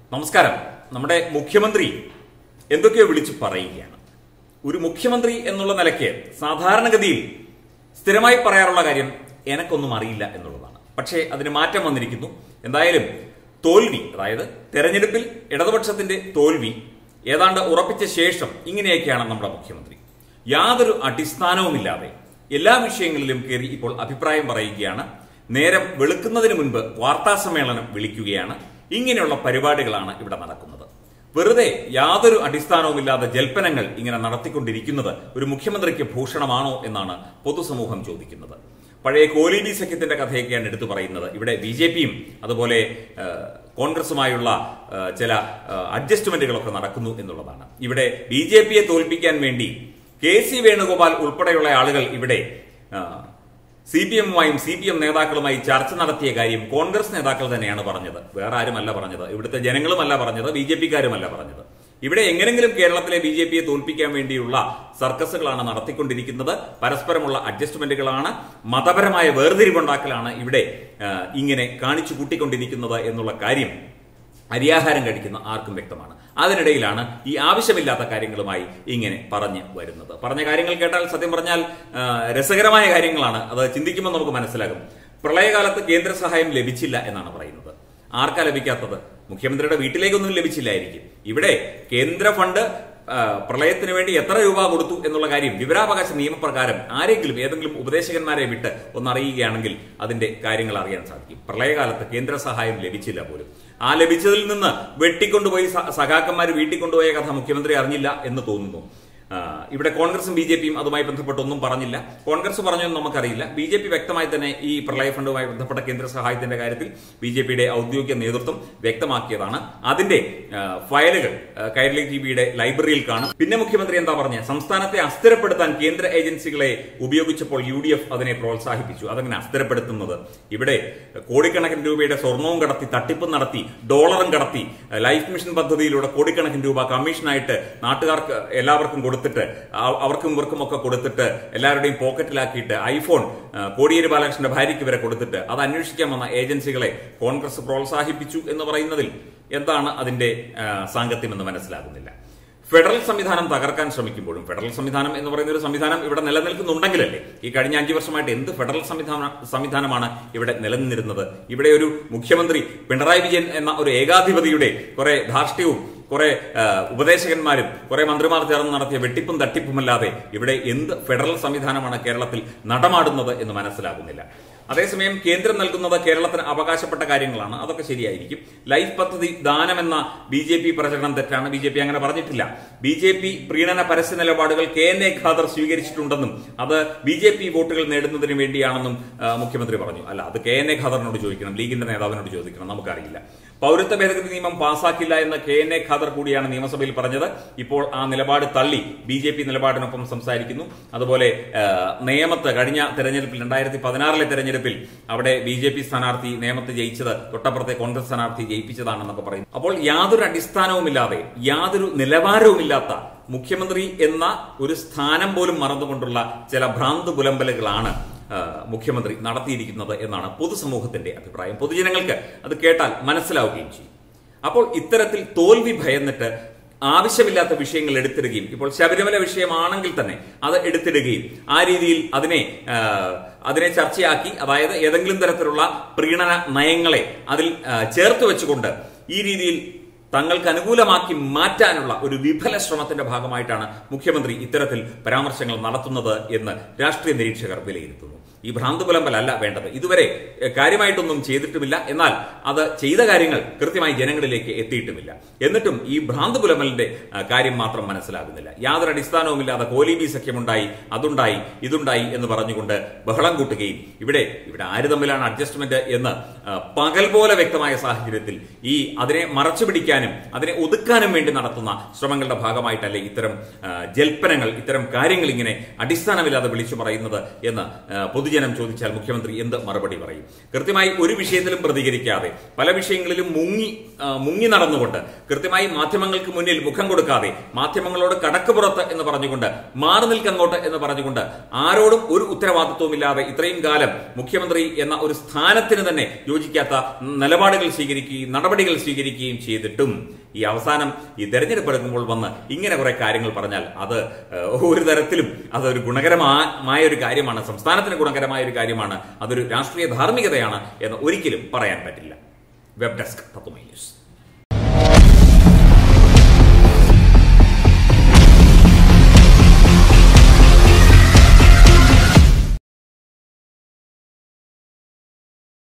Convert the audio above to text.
നമസ്കാരം നമ്മുടെ മുഖ്യമന്ത്രി എന്തൊക്കെയോ വിളിച്ചു പറയുകയാണ് ഒരു മുഖ്യമന്ത്രി എന്നുള്ള നിലയ്ക്ക് സാധാരണഗതിയിൽ സ്ഥിരമായി പറയാറുള്ള കാര്യം എനക്കൊന്നും അറിയില്ല എന്നുള്ളതാണ് പക്ഷേ അതിന് മാറ്റം വന്നിരിക്കുന്നു എന്തായാലും തോൽവി അതായത് തെരഞ്ഞെടുപ്പിൽ ഇടതുപക്ഷത്തിന്റെ തോൽവി ഏതാണ്ട് ഉറപ്പിച്ച ശേഷം ഇങ്ങനെയൊക്കെയാണ് നമ്മുടെ മുഖ്യമന്ത്രി യാതൊരു അടിസ്ഥാനവുമില്ലാതെ എല്ലാ വിഷയങ്ങളിലും കയറി ഇപ്പോൾ അഭിപ്രായം പറയുകയാണ് നേരം വെളുക്കുന്നതിന് മുൻപ് വാർത്താ സമ്മേളനം വിളിക്കുകയാണ് ഇങ്ങനെയുള്ള പരിപാടികളാണ് ഇവിടെ നടക്കുന്നത് വെറുതെ യാതൊരു അടിസ്ഥാനവുമില്ലാതെ ജൽപ്പനങ്ങൾ ഇങ്ങനെ നടത്തിക്കൊണ്ടിരിക്കുന്നത് ഒരു മുഖ്യമന്ത്രിക്ക് ഭൂഷണമാണോ എന്നാണ് പൊതുസമൂഹം ചോദിക്കുന്നത് പഴയ കോലീബി സഖ്യത്തിന്റെ കഥയൊക്കെയാണ് എടുത്തു പറയുന്നത് ഇവിടെ ബി ജെ പിയും അതുപോലെ ആ, കോൺഗ്രസുമായുള്ള ആ, ചില ആ, അഡ്ജസ്റ്റ്മെന്റുകളൊക്കെ നടക്കുന്നു എന്നുള്ളതാണ് ഇവിടെ ബി ജെ പിയെ തോൽപ്പിക്കാൻ വേണ്ടി കെ സി വേണുഗോപാൽ ഉൾപ്പെടെയുള്ള ആളുകൾ ഇവിടെ സി പി എമ്മുമായും സി പി എം നേതാക്കളുമായി ചർച്ച നടത്തിയ കാര്യം കോൺഗ്രസ് നേതാക്കൾ തന്നെയാണ് പറഞ്ഞത് വേറെ ആരുമല്ല പറഞ്ഞത് ഇവിടുത്തെ ജനങ്ങളുമല്ല പറഞ്ഞത് ബി ജെ പിക്കാരുമല്ല പറഞ്ഞത് ഇവിടെ എങ്ങനെങ്കിലും കേരളത്തിലെ ബി ജെ പിയെ തോൽപ്പിക്കാൻ വേണ്ടിയുള്ള സർക്കസുകളാണ് നടത്തിക്കൊണ്ടിരിക്കുന്നത് പരസ്പരമുള്ള അഡ്ജസ്റ്റ്മെന്റുകളാണ് മതപരമായ വേർതിരിവുണ്ടാക്കലാണ് ഇവിടെ ആ, ഇങ്ങനെ കാണിച്ചു കൂട്ടിക്കൊണ്ടിരിക്കുന്നത് എന്നുള്ള കാര്യം അരിയാഹാരം കഴിക്കുന്ന ആർക്കും വ്യക്തമാണ് അതിനിടയിലാണ് ഈ ആവശ്യമില്ലാത്ത കാര്യങ്ങളുമായി ഇങ്ങനെ പറഞ്ഞു വരുന്നത് പറഞ്ഞ കാര്യങ്ങൾ കേട്ടാൽ സത്യം പറഞ്ഞാൽ ആ, രസകരമായ കാര്യങ്ങളാണ് അത് ചിന്തിക്കുമ്പോൾ നമുക്ക് മനസ്സിലാകും പ്രളയകാലത്ത് കേന്ദ്ര സഹായം ലഭിച്ചില്ല എന്നാണ് പറയുന്നത് ആർക്കാ ലഭിക്കാത്തത് മുഖ്യമന്ത്രിയുടെ വീട്ടിലേക്കൊന്നും ലഭിച്ചില്ലായിരിക്കും ഇവിടെ കേന്ദ്ര ഫണ്ട് ആ, പ്രളയത്തിന് വേണ്ടി എത്ര രൂപ കൊടുത്തു എന്നുള്ള കാര്യം വിവരാവകാശ നിയമപ്രകാരം ആരെങ്കിലും ഏതെങ്കിലും ഉപദേശകന്മാരെ വിട്ട് ഒന്ന് അറിയുകയാണെങ്കിൽ അതിന്റെ കാര്യങ്ങൾ അറിയാൻ സാധിക്കും പ്രളയകാലത്ത് കേന്ദ്ര സഹായം ലഭിച്ചില്ല പോലും ആ ലഭിച്ചതിൽ നിന്ന് വെട്ടിക്കൊണ്ടുപോയി സ- സഖാക്കന്മാർ വീട്ടിൽ കൊണ്ടുപോയ കഥ മുഖ്യമന്ത്രി അറിഞ്ഞില്ല എന്ന് തോന്നുന്നു ആ, ഇവിടെ കോൺഗ്രസും ബി ജെ പിയും അതുമായി ബന്ധപ്പെട്ട് ഒന്നും പറഞ്ഞില്ല കോൺഗ്രസ് പറഞ്ഞൊന്നും നമുക്കറിയില്ല ബി ജെ പി വ്യക്തമായി തന്നെ ഈ പ്രളയ ഫണ്ടുമായി ബന്ധപ്പെട്ട കേന്ദ്ര സഹായത്തിന്റെ കാര്യത്തിൽ ബി ജെ പിയുടെ ഔദ്യോഗിക നേതൃത്വം വ്യക്തമാക്കിയതാണ് അതിന്റെ ആ, ഫയലുകൾ ആ, കൈരളി ടി വിയുടെ ലൈബ്രറിയിൽ കാണും പിന്നെ മുഖ്യമന്ത്രി എന്താ പറഞ്ഞത് സംസ്ഥാനത്തെ അസ്ഥിരപ്പെടുത്താൻ കേന്ദ്ര ഏജൻസികളെ ഉപയോഗിച്ചപ്പോൾ യു ഡി എഫ് അതിനെ പ്രോത്സാഹിപ്പിച്ചു അതങ്ങനെ അസ്ഥിരപ്പെടുത്തുന്നത് ഇവിടെ കോടിക്കണക്കിന് രൂപയുടെ സ്വർണവും കടത്തി തട്ടിപ്പും നടത്തി ഡോളറും കടത്തി ലൈഫ് മിഷൻ പദ്ധതിയിലൂടെ കോടിക്കണക്കിന് രൂപ കമ്മീഷനായിട്ട് നാട്ടുകാർക്ക് എല്ലാവർക്കും കൊടുത്തിട്ട് ആ- അവർക്കും ഇവർക്കും ഒക്കെ കൊടുത്തിട്ട് എല്ലാവരുടെയും പോക്കറ്റിലാക്കിയിട്ട് ഐഫോൺ ആ, കോടിയേരി ബാലകൃഷ്ണന്റെ ഭാര്യയ്ക്ക് വരെ കൊടുത്തിട്ട് അത് അന്വേഷിക്കാൻ വന്ന ഏജൻസികളെ കോൺഗ്രസ് പ്രോത്സാഹിപ്പിച്ചു എന്ന് പറയുന്നതിൽ എന്താണ് അതിന്റെ ആ, സാങ്കത്യം എന്ന് മനസ്സിലാകുന്നില്ല ഫെഡറൽ സംവിധാനം തകർക്കാൻ ശ്രമിക്കുമ്പോഴും ഫെഡറൽ സംവിധാനം എന്ന് പറയുന്ന ഒരു സംവിധാനം ഇവിടെ നിലനിൽക്കുന്നുണ്ടെങ്കിലല്ലേ ഈ കഴിഞ്ഞ അഞ്ചു വർഷമായിട്ട് എന്ത് ഫെഡറൽ സംവിധാന സംവിധാനമാണ് ഇവിടെ നിലനിന്നിരുന്നത് ഇവിടെ ഒരു മുഖ്യമന്ത്രി പിണറായി വിജയൻ എന്ന ഒരു ഏകാധിപതിയുടെ കുറെ ധാർഷ്ട്യവും കുറെ ആ, ഉപദേശകന്മാരും കുറെ മന്ത്രിമാർ ചേർന്ന് നടത്തിയ വെട്ടിപ്പും തട്ടിപ്പുമല്ലാതെ ഇവിടെ എന്ത് ഫെഡറൽ സംവിധാനമാണ് കേരളത്തിൽ നടമാടുന്നത് എന്ന് മനസ്സിലാകുന്നില്ല അതേസമയം കേന്ദ്രം നൽകുന്നത് കേരളത്തിന് അവകാശപ്പെട്ട കാര്യങ്ങളാണ് അതൊക്കെ ശരിയായിരിക്കും ലൈഫ് പദ്ധതി ദാനമെന്ന ബി ജെ പി പ്രചരണം തെറ്റാണ് ബി ജെ പി അങ്ങനെ പറഞ്ഞിട്ടില്ല ബി ജെ പി പ്രീണന പരസ്യ നിലപാടുകൾ കെ എൻ എ ഖാദർ സ്വീകരിച്ചിട്ടുണ്ടെന്നും അത് ബി ജെ പി വോട്ടുകൾ നേടുന്നതിന് വേണ്ടിയാണെന്നും ആ, മുഖ്യമന്ത്രി പറഞ്ഞു അല്ല അത് കെ എൻ എ ഖാദറിനോട് ചോദിക്കണം ലീഗിന്റെ നേതാവിനോട് ചോദിക്കണം നമുക്കറിയില്ല പൗരത്വ ഭേദഗതി നിയമം പാസാക്കില്ല എന്ന് കെ എൻ എ ഖാദർ കൂടിയാണ് നിയമസഭയിൽ പറഞ്ഞത് ഇപ്പോൾ ആ നിലപാട് തള്ളി ബി ജെ പി നിലപാടിനൊപ്പം സംസാരിക്കുന്നു അതുപോലെ ആ, നേമത്ത് കഴിഞ്ഞ തെരഞ്ഞെടുപ്പിൽ രണ്ടായിരത്തി പതിനാറിലെ തെരഞ്ഞെടുപ്പിൽ അവിടെ ബി ജെ പി സ്ഥാനാർത്ഥി നേമത്ത് ജയിച്ചത് തൊട്ടപ്പുറത്തെ കോൺഗ്രസ് സ്ഥാനാർത്ഥി ജയിപ്പിച്ചതാണെന്നൊക്കെ പറയുന്നു അപ്പോൾ യാതൊരു അടിസ്ഥാനവുമില്ലാതെ യാതൊരു നിലവാരവുമില്ലാത്ത മുഖ്യമന്ത്രി എന്ന ഒരു സ്ഥാനം പോലും മറന്നുകൊണ്ടുള്ള ചില ഭ്രാന്ത് പുലമ്പലുകളാണ് ആ, മുഖ്യമന്ത്രി നടത്തിയിരിക്കുന്നത് എന്നാണ് പൊതുസമൂഹത്തിന്റെ അഭിപ്രായം പൊതുജനങ്ങൾക്ക് അത് കേട്ടാൽ മനസ്സിലാവുകയും ചെയ്യും അപ്പോൾ ഇത്തരത്തിൽ തോൽവി ഭയന്നിട്ട് ആവശ്യമില്ലാത്ത വിഷയങ്ങൾ എടുത്തിടുകയും ഇപ്പോൾ ശബരിമല വിഷയമാണെങ്കിൽ തന്നെ അത് എടുത്തിടുകയും ആ രീതിയിൽ അതിനെ ആ, അതിനെ ചർച്ചയാക്കി അതായത് ഏതെങ്കിലും തരത്തിലുള്ള പ്രീണന നയങ്ങളെ അതിൽ ആ, ചേർത്ത് വെച്ചുകൊണ്ട് ഈ രീതിയിൽ തങ്ങൾക്ക് അനുകൂലമാക്കി മാറ്റാനുള്ള ഒരു വിഫല ശ്രമത്തിന്റെ ഭാഗമായിട്ടാണ് മുഖ്യമന്ത്രി ഇത്തരത്തിൽ പരാമർശങ്ങൾ നടത്തുന്നത് എന്ന് രാഷ്ട്രീയ നിരീക്ഷകർ വിലയിരുത്തുന്നു ഈ ഭ്രാന്ത് പുലമ്പലല്ല വേണ്ടത് ഇതുവരെ എഹ്, കാര്യമായിട്ടൊന്നും ചെയ്തിട്ടുമില്ല എന്നാൽ അത് ചെയ്ത കാര്യങ്ങൾ കൃത്യമായി ജനങ്ങളിലേക്ക് എത്തിയിട്ടുമില്ല എന്നിട്ടും ഈ ഭ്രാന്ത് പുലമ്പലിന്റെ ആ, കാര്യം മാത്രം മനസ്സിലാകുന്നില്ല യാതൊരു അടിസ്ഥാനവുമില്ലാതെ കോലീബി സഖ്യമുണ്ടായി അതുണ്ടായി ഇതുണ്ടായി എന്ന് പറഞ്ഞുകൊണ്ട് ബഹളം കൂട്ടുകയും ഇവിടെ ഇവിടെ ആര് തമ്മിലാണ് അഡ്ജസ്റ്റ്മെന്റ് എന്ന് ആ, പകൽ പോലെ വ്യക്തമായ സാഹചര്യത്തിൽ ഈ അതിനെ മറച്ചു പിടിക്കാനും അതിനെ ഒതുക്കാനും വേണ്ടി നടത്തുന്ന ശ്രമങ്ങളുടെ ഭാഗമായിട്ടല്ലേ ഇത്തരം ആ, ജൽപ്പനങ്ങൾ ഇത്തരം കാര്യങ്ങൾ ഇങ്ങനെ അടിസ്ഥാനമില്ലാതെ വിളിച്ചു പറയുന്നത് എന്ന് ആ, പൊതുജനം ചോദിച്ചാൽ മുഖ്യമന്ത്രി എന്ത് മറുപടി പറയും കൃത്യമായി ഒരു വിഷയത്തിലും പ്രതികരിക്കാതെ പല വിഷയങ്ങളിലും മുങ്ങി ആ, മുങ്ങി നടന്നുകൊണ്ട് കൃത്യമായി മാധ്യമങ്ങൾക്ക് മുന്നിൽ മുഖം കൊടുക്കാതെ മാധ്യമങ്ങളോട് കടക്കുപുറത്ത് എന്ന് പറഞ്ഞുകൊണ്ട് മാറി നിൽക്കങ്ങോട്ട് എന്ന് പറഞ്ഞുകൊണ്ട് ആരോടും ഒരു ഉത്തരവാദിത്വമില്ലാതെ ഇത്രയും കാലം മുഖ്യമന്ത്രി എന്ന ഒരു സ്ഥാനത്തിന് തന്നെ യോജിക്കാത്ത നിലപാടുകൾ സ്വീകരിക്കുകയും നടപടികൾ സ്വീകരിക്കുകയും ചെയ്തിട്ടും ഈ അവസാനം ഈ തെരഞ്ഞെടുപ്പ് എടുക്കുമ്പോൾ വന്ന് ഇങ്ങനെ കുറെ കാര്യങ്ങൾ പറഞ്ഞാൽ അത് ഏഹ്, ഒരു തരത്തിലും അതൊരു ഗുണകരമായ ഒരു കാര്യമാണ് സംസ്ഥാനത്തിന് ഗുണകരമായ ഒരു കാര്യമാണ് അതൊരു രാഷ്ട്രീയ ധാർമ്മികതയാണ് എന്ന് ഒരിക്കലും പറയാൻ പറ്റില്ല വെബ് ഡെസ്ക് തത്വമൈ ന്യൂസ്